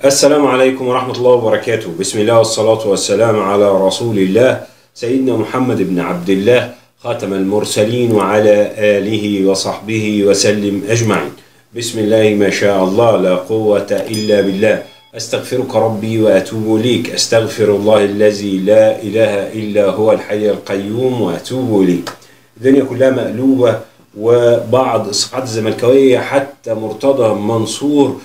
السلام عليكم ورحمة الله وبركاته بسم الله والصلاة والسلام على رسول الله سيدنا محمد بن عبد الله خاتم المرسلين وعلى آله وصحبه وسلم أجمعين بسم الله ما شاء الله لا قوة إلا بالله أستغفرك ربي وأتوب إليك أستغفر الله الذي لا إله إلا هو الحي القيوم وأتوب إليك الدنيا كلها مقلوبة وبعض الصفحات الزملكاوية حتى مرتضى منصور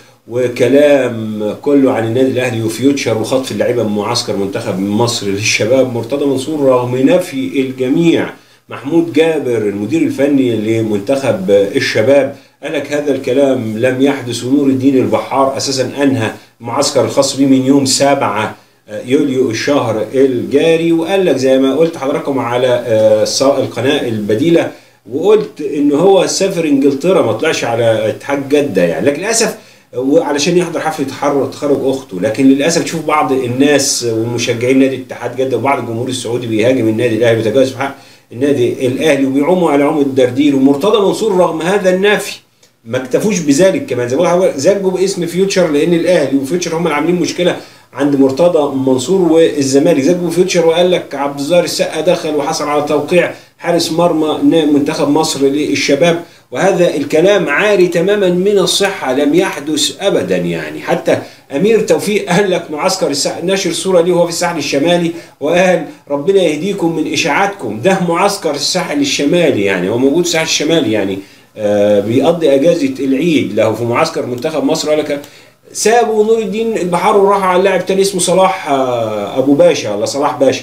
وكلام كله عن النادي الاهلي وفيوتشر وخطف اللعيبه من معسكر منتخب مصر للشباب مرتضى منصور رغم نفي الجميع محمود جابر المدير الفني لمنتخب الشباب قال لك هذا الكلام لم يحدث ونور الدين البحار اساسا انهى المعسكر الخاص به من يوم 7 يوليو الشهر الجاري وقال لك زي ما قلت حضراتكم على القناه البديله وقلت ان هو سافر انجلترا ما طلعش على اتحاد جده يعني لكن للاسف وعلشان يحضر حفله تخرج تخرج اخته لكن للاسف تشوف بعض الناس ومشجعين نادي اتحاد جده وبعض الجمهور السعودي بيهاجم النادي الاهلي ويتجاوز في حق النادي الاهلي وبيعوموا على عم الدردير ومرتضى منصور رغم هذا النفي ما اكتفوش بذلك كمان زي ما زجوا باسم فيوتشر لان الاهلي وفيوتشر هم اللي عاملين مشكله عند مرتضى منصور والزمالك زجوا فيوتشر وقال لك عبد الظاهر السقا دخل وحصل على توقيع حارس مرمى منتخب مصر للشباب وهذا الكلام عاري تماما من الصحة لم يحدث أبدا يعني حتى أمير توفيق قال لك معسكر الساحل نشر صورة ليه وهو في الساحل الشمالي وقال ربنا يهديكم من إشاعاتكم ده معسكر الساحل الشمالي يعني هو موجود في الساحل الشمالي يعني آه بيقضي أجازة العيد له في معسكر منتخب مصر قال لك سابوا نور الدين البحار وراحوا على اللاعب تاني اسمه صلاح آه أبو باشا ولا صلاح باشا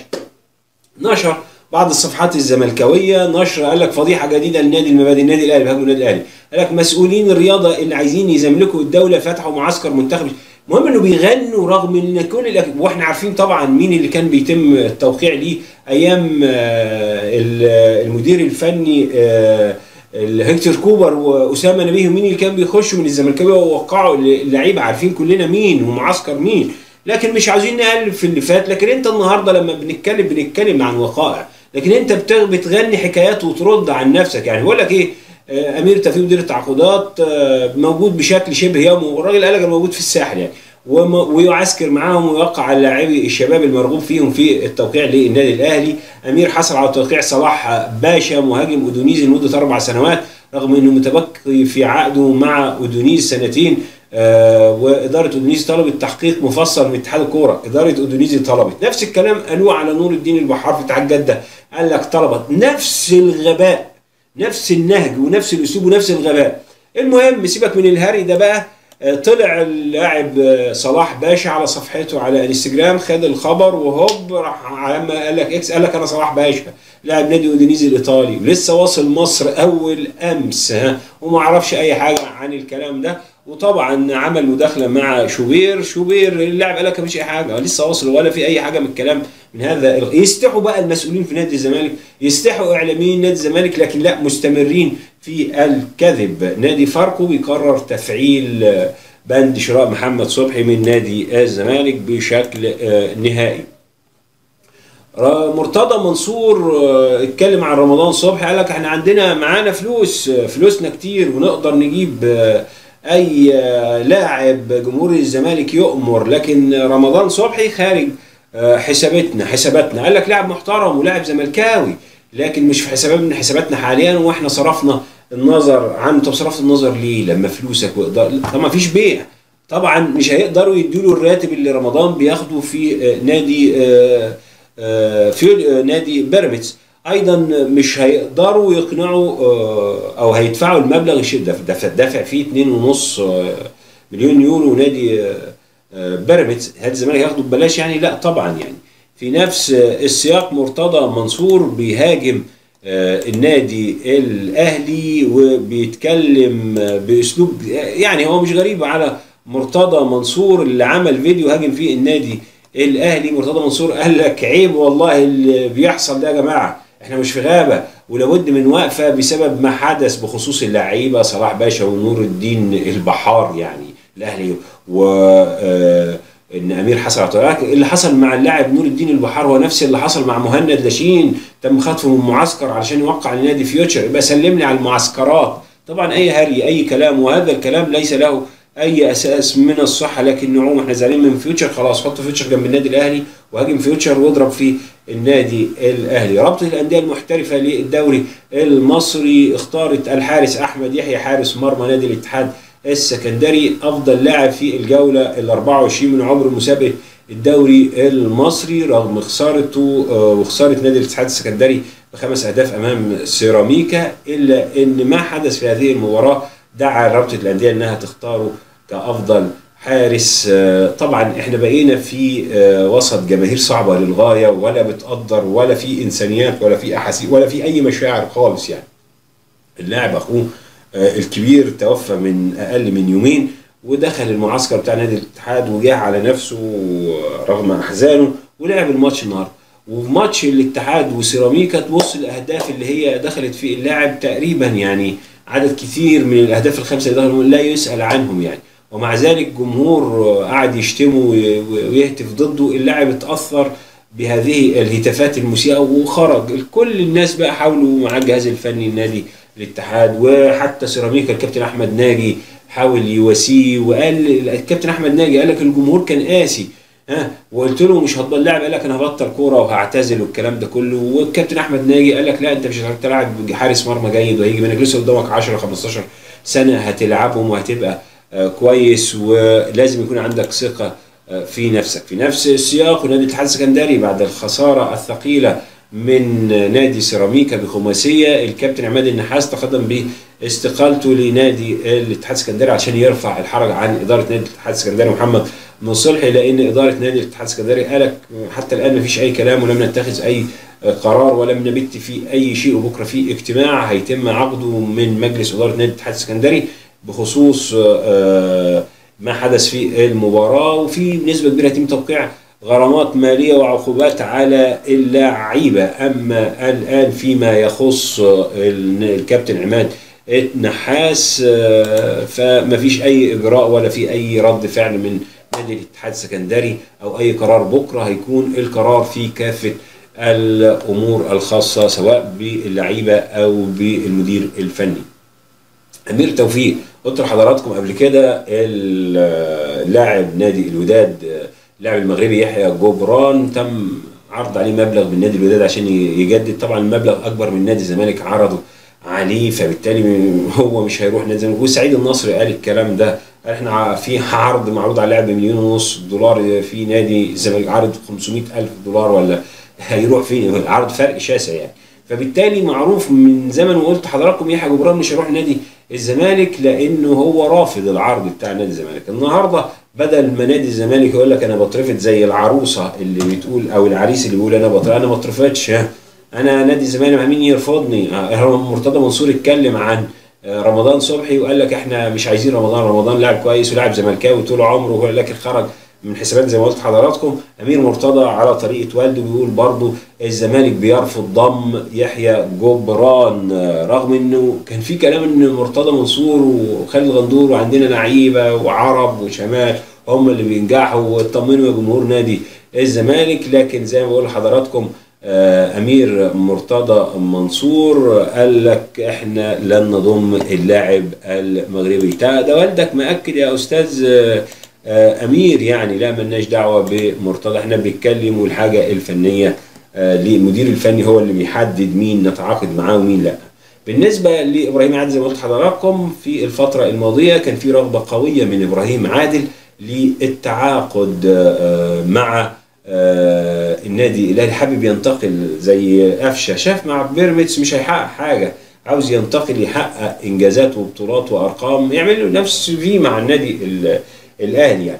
نشر بعض الصفحات الزملكاويه نشر قال لك فضيحه جديده لنادي المبادئ النادي الاهلي بهاجم النادي الاهلي قال لك مسؤولين الرياضه اللي عايزين يزملكوا الدوله فتحوا معسكر منتخب المهم انه بيغنوا رغم ان كل الأك... واحنا عارفين طبعا مين اللي كان بيتم التوقيع ليه ايام المدير الفني هيكتور كوبر واسامه نبيه ومين اللي كان بيخشوا من الزملكاويه ووقعوا اللعيبه عارفين كلنا مين ومعسكر مين لكن مش عايزين نقلب في اللي فات لكن انت النهارده لما بنتكلم بنتكلم عن وقائع لكن انت بتغني حكايات وترد عن نفسك يعني بقول لك ايه امير توفيق مدير التعاقدات موجود بشكل شبه يومي والراجل قال لك موجود في الساحل يعني ويعسكر معاهم ويوقع على لاعبي الشباب المرغوب فيهم في التوقيع للنادي الاهلي امير حصل على توقيع صلاح باشا مهاجم اودونيزي لمده اربع سنوات رغم انه متبقي في عقده مع اودونيز سنتين آه واداره اودونيزي طلبت تحقيق مفصل من اتحاد الكوره اداره اودونيزي طلبت نفس الكلام قالوه على نور الدين البحار في اتحاد جده قال لك طلبت نفس الغباء نفس النهج ونفس الاسلوب ونفس الغباء المهم سيبك من الهري ده بقى آه طلع اللاعب صلاح باشا على صفحته على انستجرام خد الخبر وهوب راح لما قال لك اكس قال لك انا صلاح باشا لاعب نادي اودينيزي الايطالي ولسه واصل مصر اول امس ها وما اعرفش اي حاجه عن الكلام ده وطبعا عمل مداخله مع شوبير شوبير اللاعب قال لك مفيش اي حاجه لسه واصل ولا في اي حاجه من الكلام من هذا يستحوا بقى المسؤولين في نادي الزمالك يستحوا اعلاميين نادي الزمالك لكن لا مستمرين في الكذب نادي فاركو بيقرر تفعيل بند شراء محمد صبحي من نادي الزمالك بشكل نهائي مرتضى منصور اتكلم عن رمضان صبحي قال لك احنا عندنا معانا فلوس فلوسنا كتير ونقدر نجيب اي لاعب جمهور الزمالك يؤمر لكن رمضان صبحي خارج حساباتنا حساباتنا قال لك لاعب محترم ولاعب زملكاوي لكن مش في حسابات من حساباتنا حاليا واحنا صرفنا النظر عنه طب صرفت النظر ليه لما فلوسك وإقدار طب ما فيش بيع طبعا مش هيقدروا يدوا له الراتب اللي رمضان بياخده في نادي في نادي بيراميدز ايضا مش هيقدروا يقنعوا او هيدفعوا المبلغ دفع دافع فيه 2.5 مليون يورو نادي بيراميدز هل الزمالك هياخده ببلاش يعني لا طبعا يعني في نفس السياق مرتضى منصور بيهاجم النادي الاهلي وبيتكلم باسلوب يعني هو مش غريب على مرتضى منصور اللي عمل فيديو هاجم فيه النادي الاهلي مرتضى منصور قال لك عيب والله اللي بيحصل ده يا جماعه احنا مش في غابه ولابد من وقفه بسبب ما حدث بخصوص اللعيبه صلاح باشا ونور الدين البحار يعني الاهلي و ان امير حصل على اللي حصل مع اللاعب نور الدين البحار هو نفس اللي حصل مع مهند لاشين تم خطفه من معسكر علشان يوقع لنادي فيوتشر يبقى سلم لي على المعسكرات طبعا اي هري اي كلام وهذا الكلام ليس له اي اساس من الصحه لكن نعوم احنا زعلانين من فيوتشر خلاص حط فيوتشر جنب النادي الاهلي وهاجم فيوتشر واضرب في النادي الاهلي رابطه الانديه المحترفه للدوري المصري اختارت الحارس احمد يحيى حارس مرمى نادي الاتحاد السكندري افضل لاعب في الجوله ال 24 من عمر مسابقه الدوري المصري رغم خسارته آه، وخساره نادي الاتحاد السكندري بخمس اهداف امام سيراميكا الا ان ما حدث في هذه المباراه دعا رابطه الانديه انها تختاره كافضل حارس آه، طبعا احنا بقينا في آه، وسط جماهير صعبه للغايه ولا بتقدر ولا في انسانيات ولا في احاسيس ولا في اي مشاعر خالص يعني اللاعب اخوه آه، الكبير توفى من اقل من يومين ودخل المعسكر بتاع نادي الاتحاد وجاه على نفسه رغم احزانه ولعب الماتش النهارده وفي ماتش الاتحاد وسيراميكا تبص الاهداف اللي هي دخلت في اللاعب تقريبا يعني عدد كثير من الاهداف الخمسه اللي دخلوا لا يسال عنهم يعني ومع ذلك الجمهور قعد يشتمه ويهتف ضده اللاعب اتاثر بهذه الهتافات المسيئه وخرج كل الناس بقى حاولوا مع الجهاز الفني النادي الاتحاد وحتى سيراميكا الكابتن احمد ناجي حاول يواسيه وقال الكابتن احمد ناجي قال لك الجمهور كان قاسي ها وقلت له مش هتبطل لاعب قال لك انا هبطل كوره وهعتزل والكلام ده كله والكابتن احمد ناجي قال لك لا انت مش هتلعب حارس مرمى جيد وهيجي منك لسه قدامك 10 15 سنه هتلعبهم وهتبقى آه، كويس ولازم يكون عندك ثقه آه، في نفسك في نفس السياق ونادي الاتحاد السكندري بعد الخساره الثقيله من نادي سيراميكا بخماسيه الكابتن عماد النحاس تقدم باستقالته لنادي الاتحاد السكندري عشان يرفع الحرج عن اداره نادي الاتحاد السكندري محمد من صلحي لان اداره نادي الاتحاد السكندري قالك حتى الان ما فيش اي كلام ولم نتخذ اي قرار ولم نبت في اي شيء وبكره في اجتماع هيتم عقده من مجلس اداره نادي الاتحاد السكندري بخصوص آه، ما حدث في المباراه وفي نسبه كبيره يتم توقيع غرامات ماليه وعقوبات على اللعيبه اما الان فيما يخص الكابتن عماد النحاس آه، فما فيش اي اجراء ولا في اي رد فعل من نادي الاتحاد السكندري او اي قرار بكره هيكون القرار في كافه الامور الخاصه سواء باللعيبه او بالمدير الفني. امير توفيق قلت لحضراتكم قبل كده اللاعب نادي الوداد اللاعب المغربي يحيى جبران تم عرض عليه مبلغ من نادي الوداد عشان يجدد طبعا المبلغ اكبر من نادي الزمالك عرضه عليه فبالتالي هو مش هيروح نادي الزمالك وسعيد النصري قال الكلام ده قال احنا في عرض معروض على اللاعب بمليون ونص دولار في نادي الزمالك عرض 500 الف دولار ولا هيروح فين العرض فرق شاسع يعني فبالتالي معروف من زمن وقلت حضراتكم يحيى جبران مش هيروح نادي الزمالك لانه هو رافض العرض بتاع نادي الزمالك النهارده بدل ما نادي الزمالك يقول لك انا بترفض زي العروسه اللي بتقول او العريس اللي بيقول انا بترفض انا ما اترفضش انا نادي الزمالك مين يرفضني آه، مرتضى منصور اتكلم عن آه، رمضان صبحي وقال لك احنا مش عايزين رمضان رمضان لاعب كويس ولاعب زملكاوي طول عمره لكن خرج من حسابات زي ما قلت حضراتكم امير مرتضى على طريقه والده بيقول برضه الزمالك بيرفض ضم يحيى جبران رغم انه كان في كلام ان مرتضى منصور وخالد غندور وعندنا لعيبه وعرب وشمال هم اللي بينجحوا واطمنوا يا جمهور نادي الزمالك لكن زي ما بقول لحضراتكم آه، امير مرتضى منصور قال لك احنا لن نضم اللاعب المغربي ده والدك مأكد يا استاذ آه، امير يعني لا ملناش دعوه بمرتضى احنا بنتكلم والحاجه الفنيه للمدير آه، الفني هو اللي بيحدد مين نتعاقد معاه ومين لا بالنسبه لابراهيم عادل زي ما قلت حضراتكم في الفتره الماضيه كان في رغبه قويه من ابراهيم عادل للتعاقد آه، مع النادي الاهلي حابب ينتقل زي قفشه شاف مع بيراميدز مش هيحقق حاجه عاوز ينتقل يحقق انجازات وبطولات وارقام يعمل له نفس في مع النادي الاهلي يعني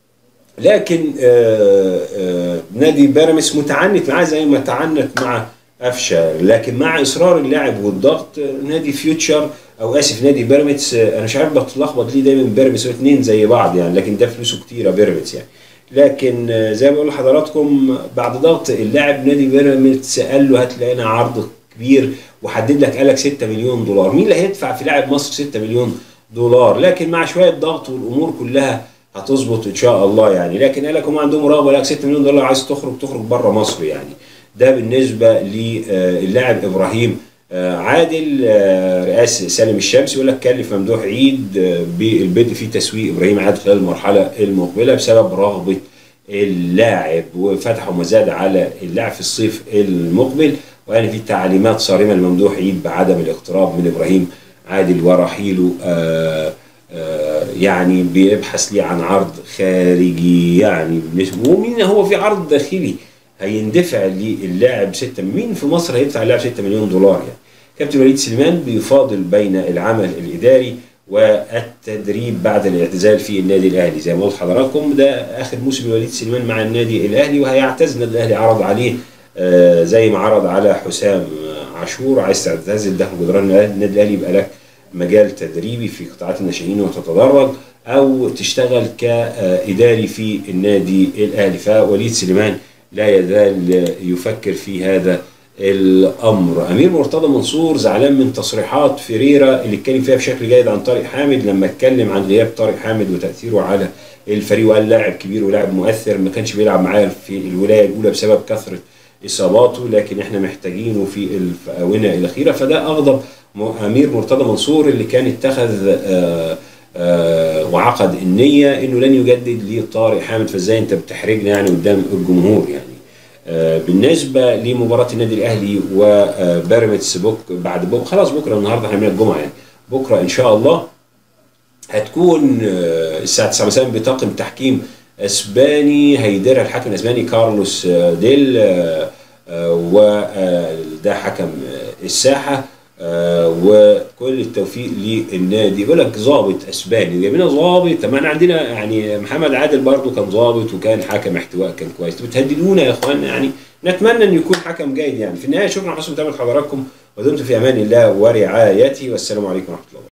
لكن آه، آه، نادي بيراميدز متعنت معاه زي ما تعنت مع افشا لكن مع اصرار اللاعب والضغط نادي فيوتشر او اسف نادي بيراميدز انا مش عارف بتلخبط ليه دايما بيراميدز اثنين زي بعض يعني لكن ده فلوسه كتيره بيراميدز يعني لكن آه، زي ما بقول لحضراتكم بعد ضغط اللاعب نادي بيراميدز قال له هات لنا عرض كبير وحدد لك قال لك 6 مليون دولار مين اللي هيدفع في لاعب مصر 6 مليون دولار لكن مع شويه ضغط والامور كلها هتظبط ان شاء الله يعني لكن قال لك هم عندهم رغبه لك 6 مليون دولار عايز تخرج تخرج بره مصر يعني ده بالنسبه للاعب ابراهيم آه، عادل آه، رئاسة سالم الشمس يقول لك كلف ممدوح عيد آه، بالبدء في تسويق ابراهيم عادل خلال المرحله المقبله بسبب رغبه اللاعب وفتحوا مزاد على اللاعب في الصيف المقبل وقال في تعليمات صارمه لممدوح عيد بعدم الاقتراب من ابراهيم عادل ورحيله آه، آه، يعني بيبحث لي عن عرض خارجي يعني بالنسبة- ومين هو في عرض داخلي هيندفع للاعب 6 مين في مصر هيدفع اللاعب 6 مليون دولار يعني كابتن وليد سليمان بيفاضل بين العمل الاداري والتدريب بعد الاعتزال في النادي الاهلي زي ما قلت حضراتكم ده اخر موسم لوليد سليمان مع النادي الاهلي وهيعتزل النادي الاهلي عرض عليه آه، زي ما عرض على حسام عاشور عايز تعتزل داخل جدران النادي الاهلي يبقى لك مجال تدريبي في قطاعات الناشئين وتتدرج او تشتغل كاداري في النادي الاهلي فوليد سليمان لا يزال يفكر في هذا الامر امير مرتضى منصور زعلان من تصريحات فيريرا اللي اتكلم فيها بشكل جيد عن طارق حامد لما اتكلم عن غياب طارق حامد وتاثيره على الفريق وقال لاعب كبير ولاعب مؤثر ما كانش بيلعب معايا في الولايه الاولى بسبب كثره اصاباته لكن احنا محتاجينه في الاونه الاخيره فده اغضب م- امير مرتضى منصور اللي كان اتخذ آه آه وعقد النيه انه لن يجدد لطارق حامد فازاي انت بتحرجنا يعني قدام الجمهور يعني آه، بالنسبه لمباراه النادي الاهلي وبيراميدز بك بعد بكره خلاص بكره النهارده احنا من الجمعه يعني بكره ان شاء الله هتكون آه، الساعه 9 مساء بطاقم تحكيم اسباني هيديرها الحكم الاسباني كارلوس آه، ديل آه، آه، وده حكم آه، الساحه آه، وكل التوفيق للنادي يقول لك ظابط اسباني جايبين ظابط طب ما احنا عندنا يعني محمد عادل برضو كان ظابط وكان حكم احتواء كان كويس انتوا بتهددونا يا اخوانا يعني نتمنى ان يكون حكم جيد يعني في النهايه شكرا على حسن متابعه حضراتكم ودمتم في امان الله ورعايته والسلام عليكم ورحمه الله